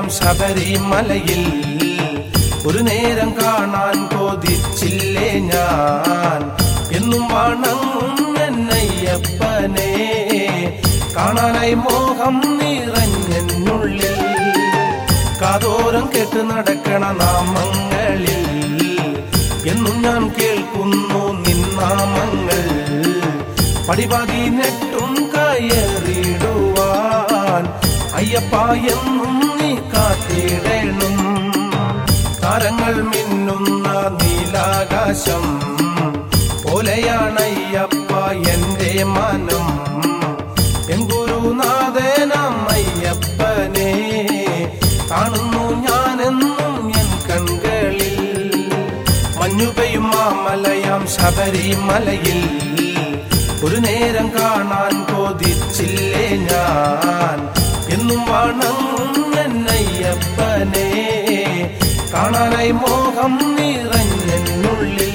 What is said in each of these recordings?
ശബരിമലയിൽ ഒരു നേരം കാണാൻ കൊതിച്ചില്ലേ ഞാൻ എന്നും വണങ്ങും എന്നയ്യപ്പനെ കാണാനായി മോഹം നിറഞ്ഞെന്നുള്ളിൽ കാതോരം കേട്ട് നടക്കണ നാമങ്ങളിൽ എന്നും ഞാൻ കേൾക്കുന്നു നിന്നാമങ്ങൾ പടിപാതി നെട്ടും കയറിടുവാൻ അയ്യപ്പ എന്നും നീ കാത്തിടണം താരങ്ങൾ മിന്നുന്ന നീലാകാശം പോലെയാണയ്യപ്പ എന്റെ മനം എൻ ഗുരുനാഥനം അയ്യപ്പനെ കാണുന്നു ഞാനെന്നും എൻ കൺകളിൽ മഞ്ഞുപെയ്യും മാമലയാം ശബരിമലയിൽ ഒരു നേരം കാണാൻ കൊതിച്ചില്ലേ ഞാൻ എന്നും വണങ്ങും എന്നയ്യപ്പനെ കാണാനായി മോഹം നിറഞ്ഞെന്നുള്ളിൽ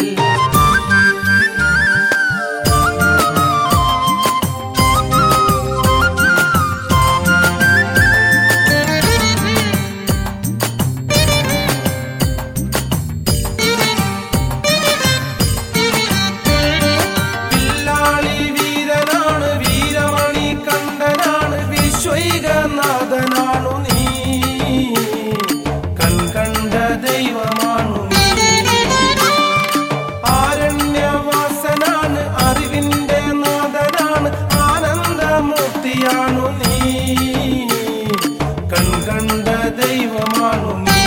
പില്ലാളി വീരനാണ് വീരമണി കണ്ടനാണ് വിശ്വൈകനാഥനാണു നീ കൺകണ്ട ദൈവമാണു നീ ആരണ്യവാസനാണ് അറിവിന്റെ നാഥനാണ് ആനന്ദമൂർത്തിയാണു നീ കൺകണ്ട ദൈവമാണു നീ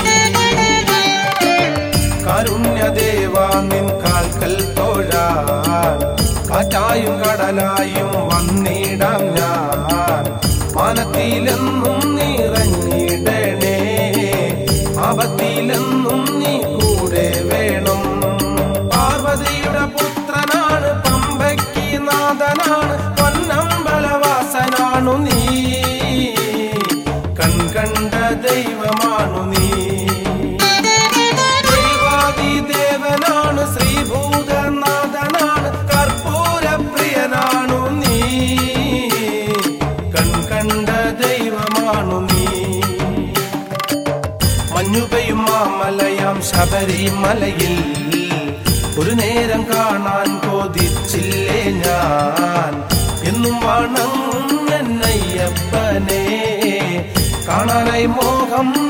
കാരുണ്യദേവ നിൻ കാൽക്കൽ തോഴാൻ കാറ്റായും കടലായും വന്നിടാം ഞാൻ മാനത്തിലെന്നും നിറഞ്ഞിടണേ ആപത്തിലെന്നും നീ കൂടെ വേണം പാർവതിയുടെ പുത്രനാണ് പമ്പയ്ക്ക് നാഥനാണ് പൊന്നമ്പലവാസനാണു നീ കൺകണ്ട ദൈവമാണു നീ ദൈവാദി ദേവനാണ് ശ്രീഭൂതനാഥനാണ് കർപ്പൂരപ്രിയനാണു നീ കൺകണ്ട ദൈവമാണു നീ മഞ്ഞുപെയ്യും മാമലയാം ശബരിമലയിൽ ഒരു നേരം കാണാൻ കൊതിച്ചില്ലേ ഞാൻ എന്നും വണങ്ങും എന്നയ്യപ്പനെ കാണാനായി മോഹം